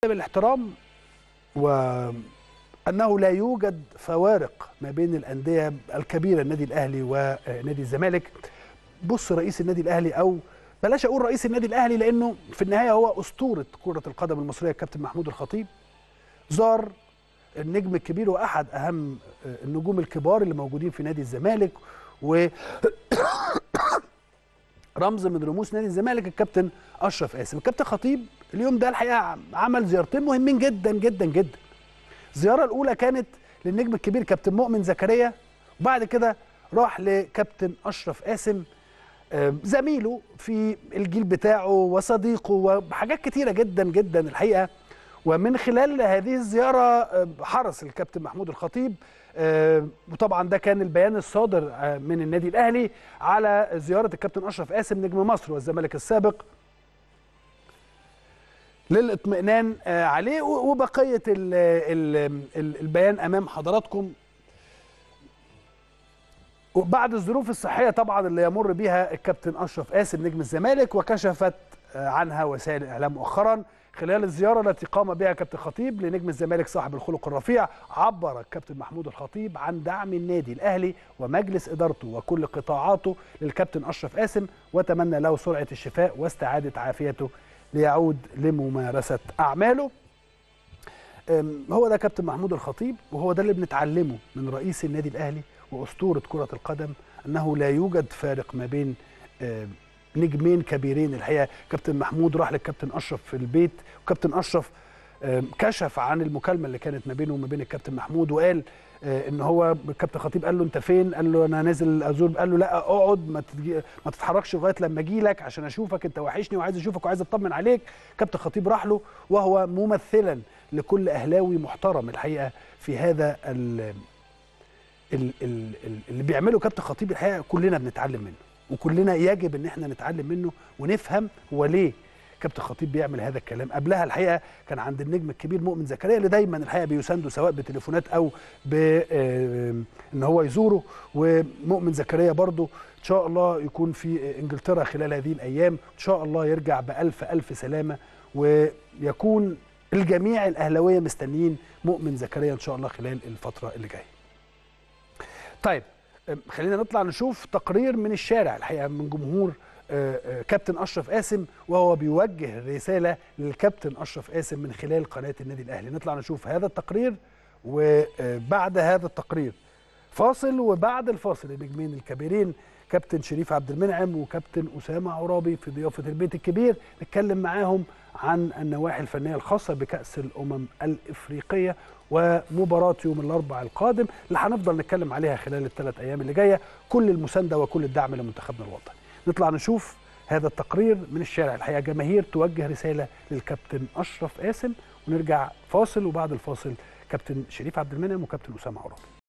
بالاحترام وأنه لا يوجد فوارق ما بين الأندية الكبيرة النادي الأهلي ونادي الزمالك بص رئيس النادي الأهلي أو بلاش أقول رئيس النادي الأهلي لأنه في النهاية هو أسطورة كرة القدم المصرية الكابتن محمود الخطيب زار النجم الكبير واحد اهم النجوم الكبار اللي موجودين في نادي الزمالك و رمز من رموز نادي الزمالك الكابتن اشرف قاسم الكابتن خطيب اليوم ده الحقيقه عمل زيارتين مهمين جدا جدا جدا الزياره الاولى كانت للنجم الكبير كابتن مؤمن زكريا وبعد كده راح لكابتن اشرف قاسم زميله في الجيل بتاعه وصديقه وحاجات كتيره جدا جدا الحقيقه ومن خلال هذه الزيارة حرص الكابتن محمود الخطيب وطبعا ده كان البيان الصادر من النادي الأهلي على زيارة الكابتن أشرف قاسم نجم مصر والزمالك السابق للاطمئنان عليه وبقية البيان أمام حضراتكم وبعد الظروف الصحية طبعا اللي يمر بها الكابتن أشرف قاسم نجم الزمالك وكشفت عنها وسائل الإعلام مؤخرا خلال الزياره التي قام بها كابتن خطيب لنجم الزمالك صاحب الخلق الرفيع عبر الكابتن محمود الخطيب عن دعم النادي الاهلي ومجلس ادارته وكل قطاعاته للكابتن اشرف قاسم وتمنى له سرعه الشفاء واستعاده عافيته ليعود لممارسه اعماله هو ده كابتن محمود الخطيب وهو ده اللي بنتعلمه من رئيس النادي الاهلي واسطوره كره القدم انه لا يوجد فارق ما بين نجمين كبيرين الحقيقه كابتن محمود راح للكابتن اشرف في البيت وكابتن اشرف كشف عن المكالمه اللي كانت ما بينه وما بين الكابتن محمود وقال ان هو الكابتن خطيب قال له انت فين قال له انا نازل ازور قال له لا اقعد ما ما تتحركش لغايه لما اجي لك عشان اشوفك انت وحشني وعايز اشوفك وعايز اطمن عليك كابتن خطيب راح له وهو ممثلا لكل اهلاوي محترم الحقيقه في هذا ال اللي بيعمله كابتن خطيب الحقيقه كلنا بنتعلم منه وكلنا يجب ان احنا نتعلم منه ونفهم هو ليه كابتن خطيب بيعمل هذا الكلام قبلها الحقيقه كان عند النجم الكبير مؤمن زكريا اللي دايما الحقيقه بيسانده سواء بتليفونات او ب ان هو يزوره ومؤمن زكريا برضو ان شاء الله يكون في انجلترا خلال هذه الايام ان شاء الله يرجع بالف الف سلامه ويكون الجميع الاهلاويه مستنيين مؤمن زكريا ان شاء الله خلال الفتره اللي جايه طيب خلينا نطلع نشوف تقرير من الشارع الحقيقه من جمهور كابتن اشرف قاسم وهو بيوجه رساله للكابتن اشرف قاسم من خلال قناه النادي الاهلي نطلع نشوف هذا التقرير وبعد هذا التقرير فاصل وبعد الفاصل النجمين الكبيرين كابتن شريف عبد المنعم وكابتن اسامه عرابي في ضيافه البيت الكبير نتكلم معاهم عن النواحي الفنيه الخاصه بكاس الامم الافريقيه ومباراه يوم الاربعاء القادم اللي هنفضل نتكلم عليها خلال الثلاث ايام اللي جايه كل المسانده وكل الدعم لمنتخبنا الوطني نطلع نشوف هذا التقرير من الشارع الحقيقه جماهير توجه رساله للكابتن اشرف قاسم ونرجع فاصل وبعد الفاصل كابتن شريف عبد المنعم وكابتن اسامه عرابي